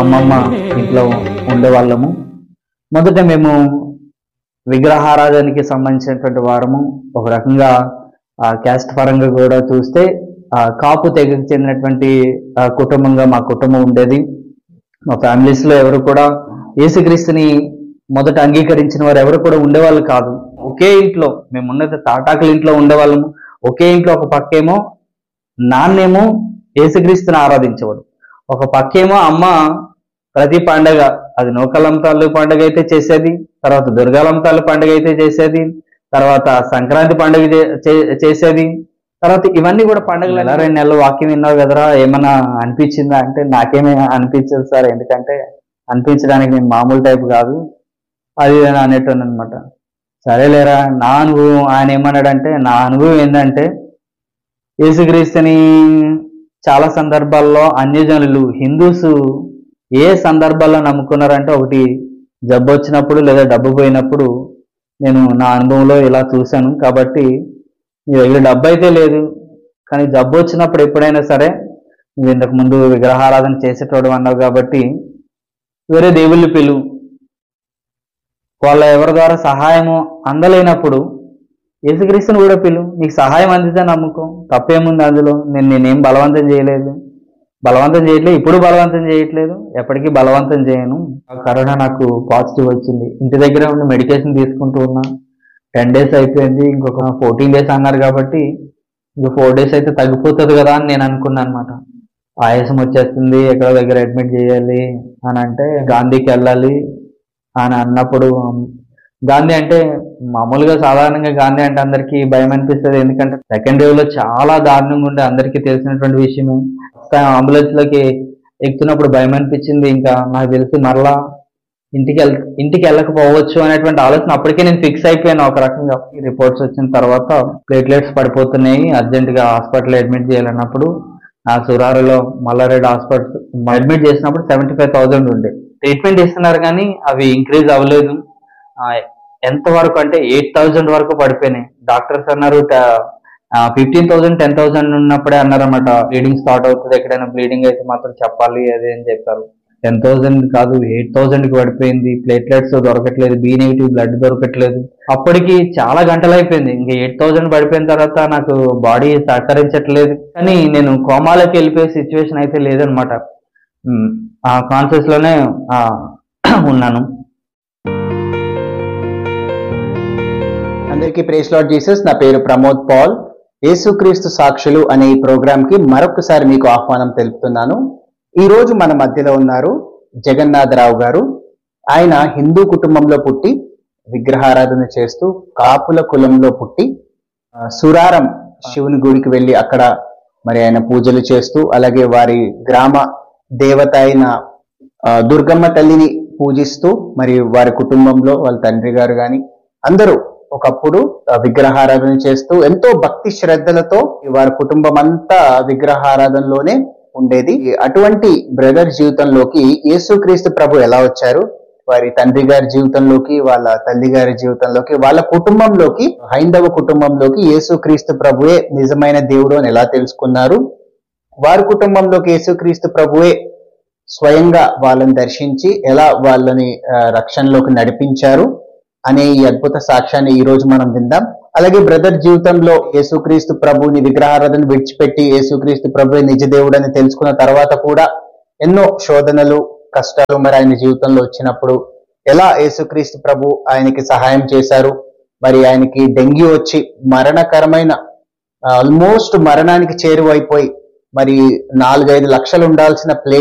అమ్మమ్మ ఇంట్లో ఉండేవాళ్ళము మొదట మేము విగ్రహారాధనకి సంబంధించినటువంటి వారము ఒక రకంగా ఆ క్యాస్ట్ పరంగా కూడా చూస్తే ఆ కాపు తెగకు చెందినటువంటి ఆ, కుటుంబంగా మా కుటుంబం ఉండేది మా ఫ్యామిలీస్ లో ఎవరు కూడా యేసుక్రీస్తుని మొదట అంగీకరించిన వారు ఎవరు కూడా ఉండేవాళ్ళు కాదు ఒకే ఇంట్లో మేము ఉన్నది తాటాకుల ఇంట్లో ఉండేవాళ్ళము ఒకే ఇంట్లో ఒక పక్కేమో నాన్నేమో యేసుక్రీస్తుని ఆరాధించేవాడు ఒక పక్కేమో అమ్మ ప్రతి పండగ అది నూకలంతాలు పండుగ అయితే చేసేది తర్వాత దుర్గాలంతాలు పండుగ అయితే చేసేది తర్వాత సంక్రాంతి పండుగ చే- చే- చేసేది తర్వాత ఇవన్నీ కూడా పండుగలు ఎలా రెండు నెలలు వాక్యం విన్నావు కదరా ఏమన్నా అనిపించిందా అంటే నాకేమీ అనిపించదు సార్ ఎందుకంటే అనిపించడానికి నేను మామూలు టైప్ కాదు అది ఇది అని అనేటోను అనమాట సరేలేరా నా అనుభవం ఆయన ఏమన్నాడంటే నా అనుభవం ఏంటంటే యేసుక్రీస్తుని చాలా సందర్భాల్లో అన్యజనులు హిందూస్ ఏ సందర్భాల్లో నమ్ముకున్నారంటే ఒకటి జబ్బు వచ్చినప్పుడు లేదా డబ్బు పోయినప్పుడు నేను నా అనుభవంలో ఇలా చూశాను కాబట్టి నీ దగ్గర డబ్బు అయితే లేదు కానీ జబ్బు వచ్చినప్పుడు ఎప్పుడైనా సరే నువ్వు ఇంతకు ముందు విగ్రహారాధన చేసేటోడు అన్నావు కాబట్టి వేరే దేవుళ్ళు పిలు వాళ్ళ ఎవరి ద్వారా సహాయము అందలేనప్పుడు యేసుక్రీస్తుని కూడా పిలు నీకు సహాయం అందితే నమ్ముకో తప్పేముంది అందులో నేను నేనేం బలవంతం చేయలేదు బలవంతం చేయట్లేదు ఇప్పుడు బలవంతం చేయట్లేదు ఎప్పటికీ బలవంతం చేయను ఆ కరోనా నాకు పాజిటివ్ వచ్చింది ఇంటి దగ్గర ఉండి మెడికేషన్ తీసుకుంటూ ఉన్నా టెన్ డేస్ అయిపోయింది ఇంకొక ఫోర్టీన్ డేస్ అన్నారు కాబట్టి ఇంకో ఫోర్ డేస్ అయితే తగ్గిపోతుంది కదా అని నేను అనుకున్నాను అనమాట ఆయాసం వచ్చేస్తుంది ఎక్కడ దగ్గర అడ్మిట్ చేయాలి అని అంటే గాంధీకి వెళ్ళాలి అని అన్నప్పుడు గాంధీ అంటే మామూలుగా సాధారణంగా గాంధీ అంటే అందరికీ భయం అనిపిస్తుంది ఎందుకంటే సెకండ్ వేవ్ లో చాలా దారుణంగా ఉండే అందరికీ తెలిసినటువంటి విషయమే అంబులెన్స్ లోకి ఎక్కుతున్నప్పుడు భయం అనిపించింది ఇంకా నాకు తెలిసి మరలా ఇంటికి వెళ్ ఇంటికి వెళ్ళకపోవచ్చు అనేటువంటి ఆలోచన అప్పటికే నేను ఫిక్స్ అయిపోయాను ఒక రకంగా రిపోర్ట్స్ వచ్చిన తర్వాత ప్లేట్లెట్స్ పడిపోతున్నాయి అర్జెంట్ గా హాస్పిటల్ అడ్మిట్ చేయాలన్నప్పుడు ఆ సురారులో మల్లారెడ్డి హాస్పిటల్ అడ్మిట్ చేసినప్పుడు సెవెంటీ ఫైవ్ థౌసండ్ ఉండే ట్రీట్మెంట్ ఇస్తున్నారు కానీ అవి ఇంక్రీజ్ అవ్వలేదు ఆ, ఎంత వరకు అంటే ఎయిట్ థౌజండ్ వరకు పడిపోయినాయి డాక్టర్స్ అన్నారు ఫిఫ్టీన్ థౌసండ్ టెన్ థౌసండ్ ఉన్నప్పుడే అన్నారన్నమాట బ్లీడింగ్ స్టార్ట్ అవుతుంది ఎక్కడైనా బ్లీడింగ్ అయితే మాత్రం చెప్పాలి అది అని చెప్పారు టెన్ థౌసండ్ కాదు ఎయిట్ థౌసండ్ కి పడిపోయింది ప్లేట్లెట్స్ దొరకట్లేదు బి నెగిటివ్ బ్లడ్ దొరకట్లేదు అప్పటికి చాలా గంటలు అయిపోయింది ఇంకా ఎయిట్ థౌసండ్ పడిపోయిన తర్వాత నాకు బాడీ సహకరించట్లేదు కానీ నేను కోమాలోకి వెళ్ళిపోయే సిచ్యువేషన్ అయితే లేదనమాట ఉమ్, ఆ కాన్షియస్ లోనే ఆ, ఉన్నాను అందరికీ ప్రేస్ లాడ్ జీసస్ నా పేరు ప్రమోద్ పాల్ యేసుక్రీస్తు సాక్షులు అనే ఈ ప్రోగ్రామ్ కి మరొకసారి మీకు ఆహ్వానం తెలుపుతున్నాను ఈ రోజు మన మధ్యలో ఉన్నారు జగన్నాథరావు గారు ఆయన హిందూ కుటుంబంలో పుట్టి విగ్రహారాధన చేస్తూ కాపుల కులంలో పుట్టి ఆ, సురారం శివుని గుడికి వెళ్ళి అక్కడ మరి ఆయన పూజలు చేస్తూ అలాగే వారి గ్రామ దేవత అయిన ఆ, దుర్గమ్మ తల్లిని పూజిస్తూ మరి వారి కుటుంబంలో వాళ్ళ తండ్రి గారు గాని అందరూ ఒకప్పుడు ఆ, విగ్రహారాధన చేస్తూ ఎంతో భక్తి శ్రద్ధలతో వారి కుటుంబం అంతా విగ్రహారాధనలోనే ఉండేది అటువంటి బ్రదర్ జీవితంలోకి యేసుక్రీస్తు ప్రభు ఎలా వచ్చారు వారి తండ్రి గారి జీవితంలోకి వాళ్ళ తల్లి గారి జీవితంలోకి వాళ్ళ కుటుంబంలోకి హైందవ కుటుంబంలోకి యేసుక్రీస్తు ప్రభువే నిజమైన దేవుడు అని ఎలా తెలుసుకున్నారు వారి కుటుంబంలోకి యేసుక్రీస్తు ప్రభువే స్వయంగా వాళ్ళని దర్శించి ఎలా వాళ్ళని ఆ, రక్షణలోకి నడిపించారు అనే ఈ అద్భుత సాక్ష్యాన్ని ఈ రోజు మనం విందాం అలాగే బ్రదర్ జీవితంలో యేసుక్రీస్తు ప్రభుని విగ్రహారాధన విడిచిపెట్టి యేసుక్రీస్తు ప్రభు నిజ దేవుడు అని తెలుసుకున్న తర్వాత కూడా ఎన్నో శోధనలు కష్టాలు మరి ఆయన జీవితంలో వచ్చినప్పుడు ఎలా యేసుక్రీస్తు ప్రభు ఆయనకి సహాయం చేశారు మరి ఆయనకి డెంగ్యూ వచ్చి మరణకరమైన ఆల్మోస్ట్ మరణానికి చేరువైపోయి మరి నాలుగైదు లక్షలు ఉండాల్సిన ప్లేట్